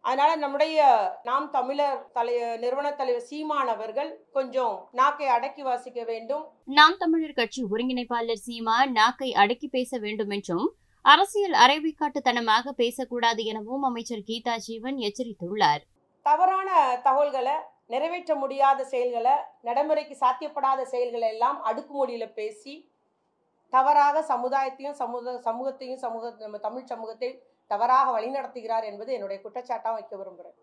அதனால நம்முடைய நாம் தமிழர் தலை நிறுவன தலைவர் சீமான் அவர்கள் கொஞ்சம் நாக்கை அடக்கி வாசிக்க வேண்டும் நாம் தமிழர் கட்சி ஒருங்கிணைப்பாளர் சீமா நாக்கை அடக்கி பேச வேண்டும் என்றும் அரசியல் அரைவிக்காட்டுத்தனமாக பேசக்கூடாது எனவும் அமைச்சர் கீதா ஜீவன் எச்சரித்துள்ளார் தவறான தகவல்களை நிறைவேற்ற முடியாத செயல்களை நடைமுறைக்கு சாத்தியப்படாத செயல்களை எல்லாம் அடுக்குமொழியில பேசி தவறாக சமுதாயத்தையும் சமூக சமூகத்தையும் சமூக நம்ம தமிழ் சமூகத்தை தவறாக வழிநடத்துகிறார் என்பது என்னுடைய குற்றச்சாட்டாக வைக்க விரும்புகிறேன்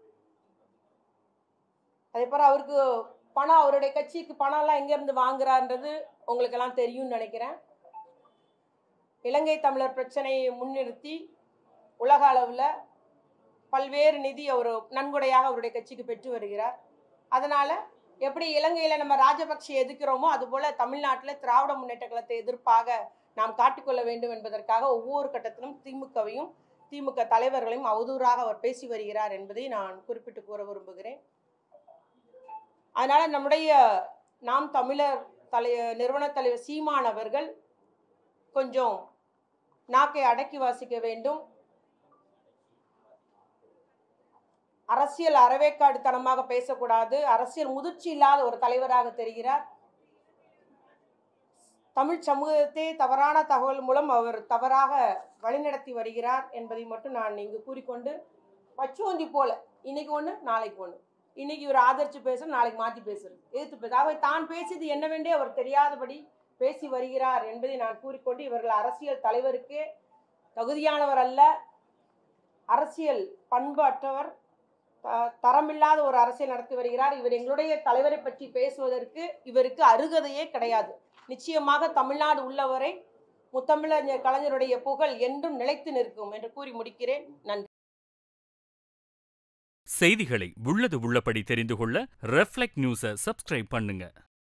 அதே போல அவருக்கு பணம் அவருடைய கட்சிக்கு பணம்லாம் எங்கேருந்து வாங்குறான்றது உங்களுக்கெல்லாம் தெரியும்னு நினைக்கிறேன் இலங்கை தமிழர் பிரச்சனையை முன்னிறுத்தி உலக அளவில் பல்வேறு நிதி அவர் நன்கொடையாக அவருடைய கட்சிக்கு பெற்று வருகிறார் அதனால எப்படி இலங்கையில் நம்ம ராஜபக்ஷ எதிர்க்கிறோமோ அதுபோல தமிழ்நாட்டில் திராவிட முன்னேற்ற கழகத்தை எதிர்ப்பாக நாம் காட்டிக்கொள்ள வேண்டும் என்பதற்காக ஒவ்வொரு கட்டத்திலும் திமுகவையும் திமுக தலைவர்களையும் அவதூறாக அவர் பேசி வருகிறார் என்பதை நான் குறிப்பிட்டு கூற விரும்புகிறேன் அதனால நம்முடைய நாம் தமிழர் தலை நிறுவன தலைவர் சீமான் அவர்கள் கொஞ்சம் நாக்கை அடக்கி வாசிக்க வேண்டும் அரசியல் அறவேக்காடுத்தனமாக பேசக்கூடாது அரசியல் முதிர்ச்சி இல்லாத ஒரு தலைவராக தெரிகிறார் தமிழ் சமூகத்தை தவறான தகவல் மூலம் அவர் தவறாக வழிநடத்தி வருகிறார் என்பதை மட்டும் நான் இங்கு கூறிக்கொண்டு பச்சோந்தி போல இன்னைக்கு ஒன்று நாளைக்கு ஒன்று இன்னைக்கு இவர் ஆதரிச்சு பேசுறது நாளைக்கு மாற்றி பேசுறது எதிர்த்து பேச அவர் தான் பேசியது என்னவென்றே அவர் தெரியாதபடி பேசி வருகிறார் என்பதை நான் கூறிக்கொண்டு இவர்கள் அரசியல் தலைவருக்கே தகுதியானவர் அல்ல அரசியல் பண்பு அற்றவர் த- தரமில்லாத ஒரு அரசியல் நடத்தி வருகிறார் இவர் எங்களுடைய தலைவரை பற்றி பேசுவதற்கு இவருக்கு அருகதையே கிடையாது நிச்சயமாக தமிழ்நாடு உள்ளவரை முத்தமிழறிஞர் கலைஞருடைய புகழ் என்றும் நிலைத்து நிற்கும் என்று கூறி முடிக்கிறேன் நன்றி செய்திகளை உள்ளது உள்ளபடி தெரிந்து கொள்ள ரெஃப்ளெக்ட் நியூஸை சப்ஸ்கிரைப் பண்ணுங்க